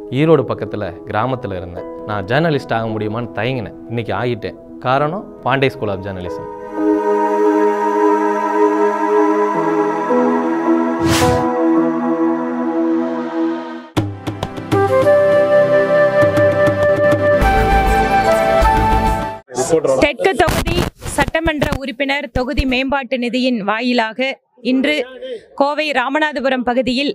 ஈரோடு பக்கத்தில் கிராமத்தில் இருந்தேன் நான் ஜேர்னலிஸ்ட் ஆக முடியுமான்னு தயங்கினேன் இன்னைக்கு ஆகிட்டேன் காரணம் பாண்டே ஸ்கூல் ஆஃப் ஜேர்னலிசம் தெற்கு தொகுதி சட்டமன்ற உறுப்பினர் தொகுதி மேம்பாட்டு நிதியின் வாயிலாக இன்று கோவை ராமநாதபுரம் பகுதியில்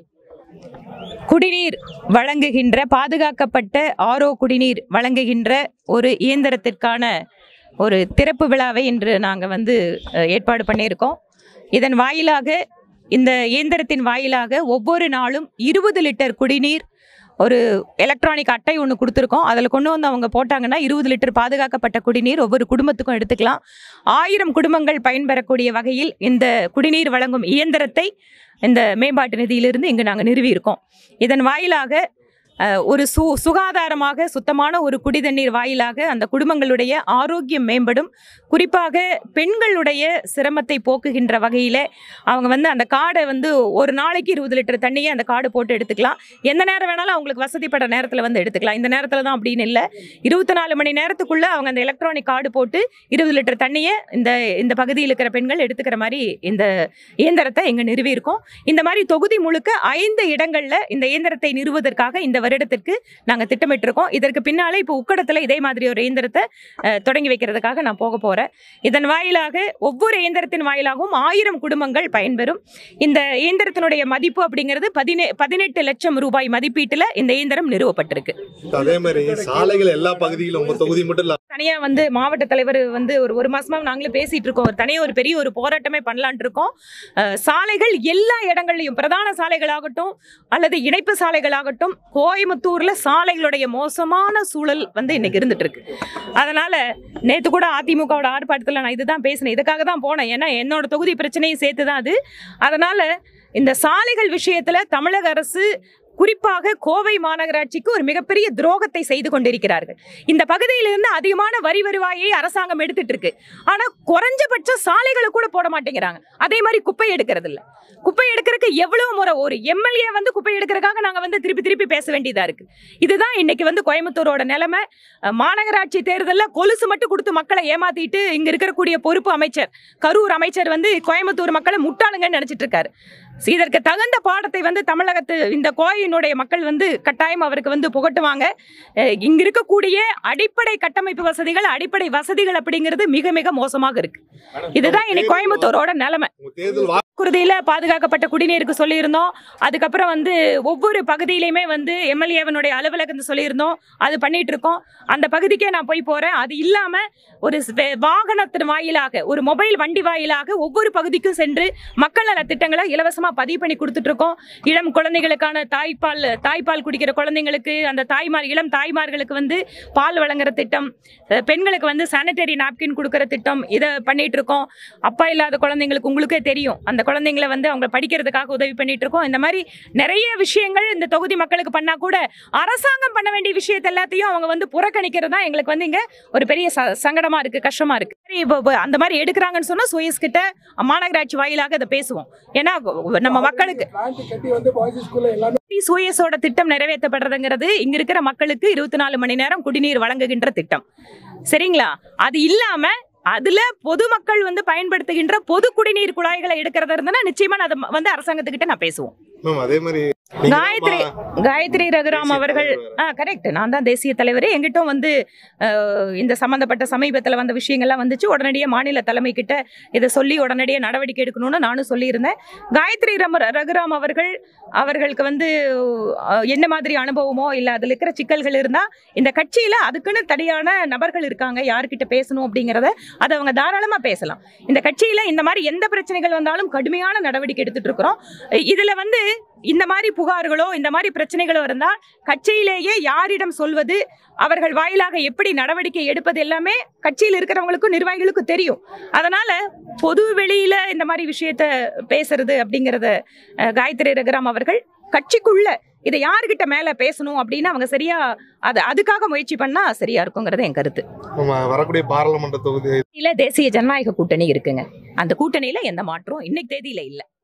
குடிநீர் வழங்குகின்ற பாதுகாக்கப்பட்ட ஆரோ குடிநீர் வழங்குகின்ற ஒரு இயந்திரத்திற்கான ஒரு திறப்பு விழாவை இன்று நாங்கள் வந்து அஹ், ஏற்பாடு பண்ணியிருக்கோம் இதன் வாயிலாக இந்த இயந்திரத்தின் வாயிலாக ஒவ்வொரு நாளும் இருபது லிட்டர் குடிநீர் ஒரு எலக்ட்ரானிக் அட்டை ஒன்று கொடுத்துருக்கோம் அதில் கொண்டு வந்து அவங்க போட்டாங்கன்னா இருபது லிட்டர் பாதுகாக்கப்பட்ட குடிநீர் ஒவ்வொரு குடும்பத்துக்கும் எடுத்துக்கலாம் ஆயிரம் குடும்பங்கள் பயன்பெறக்கூடிய வகையில் இந்த குடிநீர் வழங்கும் இயந்திரத்தை இந்த மேம்பாட்டு நிதியிலிருந்து இங்கு நாங்கள் நிறுவியிருக்கோம் இதன் வாயிலாக அஹ், ஒரு சு சுகாதாரமாக சுத்தமான ஒரு குடி தண்ணீர் வாயிலாக அந்த குடும்பங்களுடைய ஆரோக்கியம் மேம்படும் குறிப்பாக பெண்களுடைய சிரமத்தை போக்குகின்ற வகையில் அவங்க வந்து அந்த கார்டை வந்து ஒரு நாளைக்கு இருபது லிட்டர் தண்ணியை அந்த கார்டு போட்டு எடுத்துக்கலாம் எந்த நேரம் வேணாலும் அவங்களுக்கு வசதிப்பட்ட நேரத்தில் வந்து எடுத்துக்கலாம் இந்த நேரத்தில் தான் அப்படின்னு இல்லை இருபத்தி நாலு மணி நேரத்துக்குள்ளே அவங்க அந்த எலக்ட்ரானிக் கார்டு போட்டு இருபது லிட்டர் தண்ணியை இந்த இந்த பகுதியில் இருக்கிற பெண்கள் எடுத்துக்கிற மாதிரி இந்த இயந்திரத்தை இங்கே நிறுவியிருக்கோம் இந்த மாதிரி தொகுதி முழுக்க ஐந்து இடங்களில் இந்த இயந்திரத்தை நிறுவுவதற்காக இந்த வருடத்திற்கு நாங்கள் திட்டமிட்டிருக்கோம் இதற்கு பின்னாலே இப்போ உக்கடத்தில் இதே மாதிரி ஒரு இயந்திரத்தை அஹ், தொடங்கி வைக்கிறதுக்காக நான் போக போகிறேன் இதன் வாயிலாக ஒவ்வொரு இயந்திரத்தின் வாயிலாகவும் ஆயிரம் குடும்பங்கள் பயன்பெறும் இந்த இயந்திரத்தினுடைய மதிப்பு அப்படிங்கிறது பதினெ பதினெட்டு லட்சம் ரூபாய் மதிப்பீட்டில் இந்த இயந்திரம் நிறுவப்பட்டிருக்கு அதே மாதிரி சாலைகள் எல்லா பகுதியிலும் உங்க தொகுதி மட்டும் இல்ல தனியா வந்து மாவட்ட தலைவர் வந்து ஒரு ஒரு மாசமா நாங்களே பேசிட்டு இருக்கோம் ஒரு தனியா ஒரு பெரிய ஒரு போராட்டமே பண்ணலான் இருக்கோம் அஹ், சாலைகள் எல்லா இடங்கள்லையும் பிரதான சாலைகளாகட்டும் அல்லது இணைப்பு சாலைகளாகட்டும் கோயம்புத்தூர்ல சாலைகளுடைய மோசமான சூழல் வந்து இன்னைக்கு இருந்துட்டு இருக்கு அதனால நேத்து கூட அதிமுகவோட ஆர்ப்பாட்டத்தில் நான் இதுதான் பேசினேன் இதுக்காக தான் போனேன் ஏன்னா என்னோட தொகுதி பிரச்சனையும் சேர்த்து தான் அது அதனால இந்த சாலைகள் விஷயத்துல தமிழக அரசு குறிப்பாக கோவை மாநகராட்சிக்கு ஒரு மிகப்பெரிய துரோகத்தை செய்து கொண்டிருக்கிறார்கள் இந்த பகுதியிலிருந்து அதிகமான வரி வருவாயை அரசாங்கம் எடுத்துட்டு இருக்கு ஆனா குறைஞ்சபட்ச சாலைகளை கூட போட மாட்டேங்கிறாங்க அதே மாதிரி குப்பை எடுக்கிறது இல்ல குப்பை எடுக்கிறதுக்கு எவ்வளவு முறை ஒரு எம்எல்ஏ வந்து குப்பை எடுக்கிறதுக்காக நாங்க வந்து திருப்பி திருப்பி பேச வேண்டியதா இருக்கு இதுதான் இன்னைக்கு வந்து கோயம்புத்தூரோட நிலைமை அஹ், மாநகராட்சி தேர்தலில் கொலுசு மட்டும் கொடுத்து மக்களை ஏமாத்திட்டு இங்க இருக்கக்கூடிய பொறுப்பு அமைச்சர் கரூர் அமைச்சர் வந்து கோயம்புத்தூர் மக்களை முட்டாளுங்கன்னு நினைச்சிட்டு இருக்காரு இதற்கு தகுந்த பாடத்தை வந்து தமிழகத்து இந்த கோயினுடைய மக்கள் வந்து கட்டாயம் அவருக்கு வந்து புகட்டுவாங்க அஹ் இங்க இருக்கக்கூடிய அடிப்படை கட்டமைப்பு வசதிகள் அடிப்படை வசதிகள் அப்படிங்கிறது மிக மிக மோசமாக இருக்கு இதுதான் இன்னைக்கு கோயம்புத்தூரோட நிலைமை உங்க தேர்தல் வா- குருதியில பாதுகாக்கப்பட்ட குடிநீருக்கு சொல்லியிருந்தோம் அதுக்கப்புறம் வந்து ஒவ்வொரு பகுதியிலையுமே வந்து எம்எல்ஏவனுடைய அலுவலகம் சொல்லியிருந்தோம் அது பண்ணிட்டு இருக்கோம் அந்த பகுதிக்கே நான் போய் போறேன் அது இல்லாம ஒரு வே- வாகனத்தின் வாயிலாக ஒரு மொபைல் வண்டி வாயிலாக ஒவ்வொரு பகுதிக்கும் சென்று மக்கள் நல திட்டங்களை இலவசமா பதிவு பண்ணி கொடுத்துட்டு இருக்கோம் இளம் குழந்தைகளுக்கான தாய்ப்பால் தாய்ப்பால் குடிக்கிற குழந்தைங்களுக்கு அந்த தாய்மார் இளம் தாய்மார்களுக்கு வந்து பால் வழங்குற திட்டம் அஹ் பெண்களுக்கு வந்து சானிட்டரி நாப்கின் கொடுக்குற திட்டம் இதை பண்ணிட்டு இருக்கோம் அப்பா இல்லாத குழந்தைங்களுக்கு உங்களுக்கே தெரியும் அந்த குழந்தைங்களை வந்து அவங்க படிக்கிறதுக்காக உதவி பண்ணிட்டு இருக்கோம் இந்த மாதிரி நிறைய விஷயங்கள் இந்த தொகுதி மக்களுக்கு பண்ணா கூட அரசாங்கம் பண்ண வேண்டிய விஷயத்தை எல்லாத்தையும் அவங்க வந்து புறக்கணிக்கிறது தான் எங்களுக்கு வந்து இங்க ஒரு பெரிய ச- சங்கடமா இருக்கு கஷ்டமா இருக்கு சரி, இப்போ இப்போ அந்த மாதிரி எடுக்கிறாங்கன்னு சொன்னா சுயஸ் கிட்ட மாநகராட்சி வாயிலாக இதை பேசுவோம் ஏன்னா நம்ம மக்களுக்கு பிளான்ட் கட்டி வந்து பாய்ஸ் ஸ்கூல்ல எல்லாமே சூயஸோட திட்டம் நிறைவேற்றப்படுறதுங்கிறது இங்க இருக்கிற மக்களுக்கு இருபத்தி நாலு மணி நேரம் குடிநீர் வழங்குகின்ற திட்டம் சரிங்களா அது இல்லாம அதுல பொதுமக்கள் வந்து பயன்படுத்துகின்ற பொது குடிநீர் குழாய்களை எடுக்கிறதா இருந்தா நிச்சயமா நான் அதை வந்து அரசாங்கத்துக்கிட்ட நான் பேசுவோம் மேம் அதே மாதிரி நீங்க காயத்ரி நம்ம காயத்ரி ரகுராம் தேசிய அவர்கள் தலைவர். ஆ கரெக்ட் நான் தான் தேசிய தலைவர் எங்கிட்டும் வந்து அஹ், இந்த சம்பந்தப்பட்ட சமீபத்தில் வந்த விஷயங்கள்லாம் வந்துச்சு உடனடியாக மாநில தலைமை கிட்ட இதை சொல்லி உடனடியாக நடவடிக்கை எடுக்கணும்னு நானும் சொல்லியிருந்தேன் காயத்ரி ரம ரகுராம் அவர்கள் அவர்களுக்கு வந்து அஹ், என்ன மாதிரி அனுபவமோ இல்லை அதில் இருக்கிற சிக்கல்கள் இருந்தால் இந்த கட்சியில் அதுக்குன்னு தனியான நபர்கள் இருக்காங்க யார்கிட்ட பேசணும் அப்படிங்கிறத அதை அவங்க தாராளமாக பேசலாம் இந்த கட்சியில் இந்த மாதிரி எந்த பிரச்சனைகள் வந்தாலும் கடுமையான நடவடிக்கை எடுத்துட்டு இருக்கிறோம் இதில் வந்து இந்த மாதிரி புகார்களோ இந்த மாதிரி பிரச்சனைகளோ இருந்தால் கட்சியிலேயே யாரிடம் சொல்வது அவர்கள் வாயிலாக எப்படி நடவடிக்கை எடுப்பது எல்லாமே கட்சியில் இருக்கிறவங்களுக்கும் நிர்வாகிகளுக்கும் தெரியும் அதனால பொது வெளியில இந்த மாதிரி விஷயத்த பேசுறது அப்படிங்கறத அஹ், காயத்ரி ரகுராம் அவர்கள் கட்சிக்குள்ள இதை யாருக்கிட்ட மேல பேசணும் அப்படின்னு அவங்க சரியா அது அதுக்காக முயற்சி பண்ணா சரியா இருக்குங்கிறது என் கருத்து நம்ம வரக்கூடிய பாராளுமன்ற தொகுதி இல்ல தேசிய ஜனநாயக கூட்டணி இருக்குங்க அந்த கூட்டணியில எந்த மாற்றம் இன்னைக்கு தேதியில இல்ல